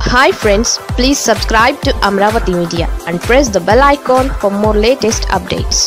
hi friends please subscribe to Amaravati media and press the bell icon for more latest updates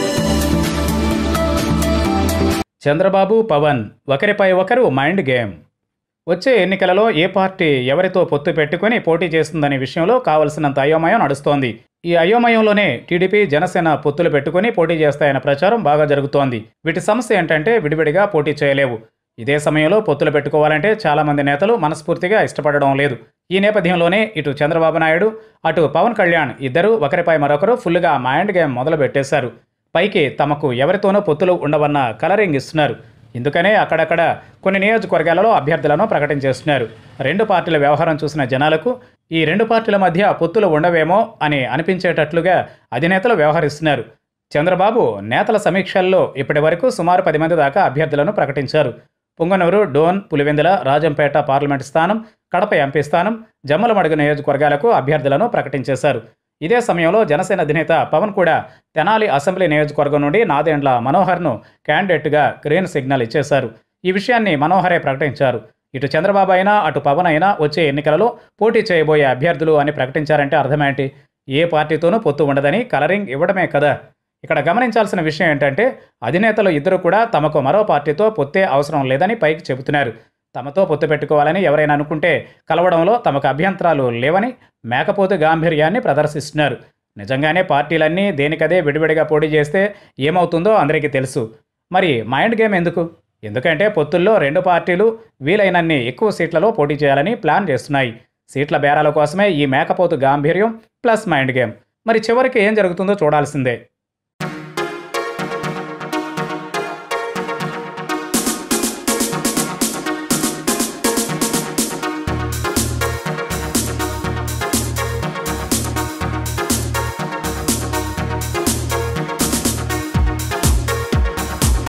Chandrababu Pavan ఒకరిపై ఒకరు mind game వచ్చే ఎన్నికలలో ఏ party ఎవరితో పొత్తు పెట్టుకుని పోటీ చేస్తుందనే విషయంలో కావలసినంత అయోమయం నడుస్తోంది ఈ అయోమయంలోనే టీడీపీ జనసేన పొత్తులు పెట్టుకుని పోటీ చేస్తాయన్న ప్రచారం బాగా జరుగుతోంది వీటి సమస్య ఏంటంటే విడివిడిగా పోటీ చేయలేవు ఇదే సమయంలో పొత్తులు పెట్టుకోవాలంటే చాలామంది నేతలు మనస్ఫూర్తిగా ఇష్టపడడం లేదు ఈ నేపథ్యంలోనే ఇటు చంద్రబాబు నాయుడు అటు పవన్ కళ్యాణ్ ఇద్దరు ఒకరిపై మరొకరు ఫుల్గా మైండ్ గేమ్ మొదలు పెట్టేశారు పైకి తమకు ఎవరితోనూ పొత్తులు ఉండవన్న కలరింగ్ ఇస్తున్నారు ఇందుకనే అక్కడక్కడ కొన్ని నియోజకవర్గాలలో అభ్యర్థులను ప్రకటించేస్తున్నారు రెండు పార్టీల వ్యవహారం చూసిన జనాలకు ఈ రెండు పార్టీల మధ్య పొత్తులు ఉండవేమో అని అనిపించేటట్లుగా అధినేతలు వ్యవహరిస్తున్నారు చంద్రబాబు నేతల సమీక్షల్లో ఇప్పటి వరకు సుమారు పది మంది దాకా అభ్యర్థులను ప్రకటించారు పుంగనూరు డోన్ పులివెందుల రాజంపేట పార్లమెంట్ స్థానం కడప ఎంపీ స్థానం జమ్మలమడుగు నియోజకవర్గాలకు అభ్యర్థులను ప్రకటించేశారు ఇదే సమయంలో జనసేన అధినేత పవన్ కూడా తెనాలి అసెంబ్లీ నియోజకవర్గం నుండి నాదెండ్ల మనోహర్ను క్యాండిడేట్గా గ్రీన్ సిగ్నల్ ఇచ్చేశారు ఈ విషయాన్ని మనోహరే ప్రకటించారు ఇటు చంద్రబాబు అయినా అటు పవన్ అయినా వచ్చే ఎన్నికలలో పోటీ చేయబోయే అభ్యర్థులు అని ప్రకటించారంటే అర్థమేంటి ఏ పార్టీతోనూ పొత్తు ఉండదని కలరింగ్ ఇవ్వడమే కదా ఇక్కడ గమనించాల్సిన విషయం ఏంటంటే అధినేతలు ఇద్దరు కూడా తమకు మరో పార్టీతో పొత్తే అవసరం లేదని పైకి చెబుతున్నారు తమతో పొత్తు పెట్టుకోవాలని ఎవరైనా అనుకుంటే కలవడంలో తమకు అభ్యంతరాలు లేవని మేకపోతు గాంభీర్యాన్ని ప్రదర్శిస్తున్నారు నిజంగానే పార్టీలన్నీ దేనికదే విడివిడిగా పోటీ చేస్తే ఏమవుతుందో అందరికీ తెలుసు మరి మైండ్ గేమ్ ఎందుకు ఎందుకంటే పొత్తుల్లో రెండు పార్టీలు వీలైనన్ని ఎక్కువ సీట్లలో పోటీ చేయాలని ప్లాన్ చేస్తున్నాయి సీట్ల బేరాల కోసమే ఈ మేకపోతు గాంభీర్యం ప్లస్ మైండ్ గేమ్ మరి చివరికి ఏం జరుగుతుందో చూడాల్సిందే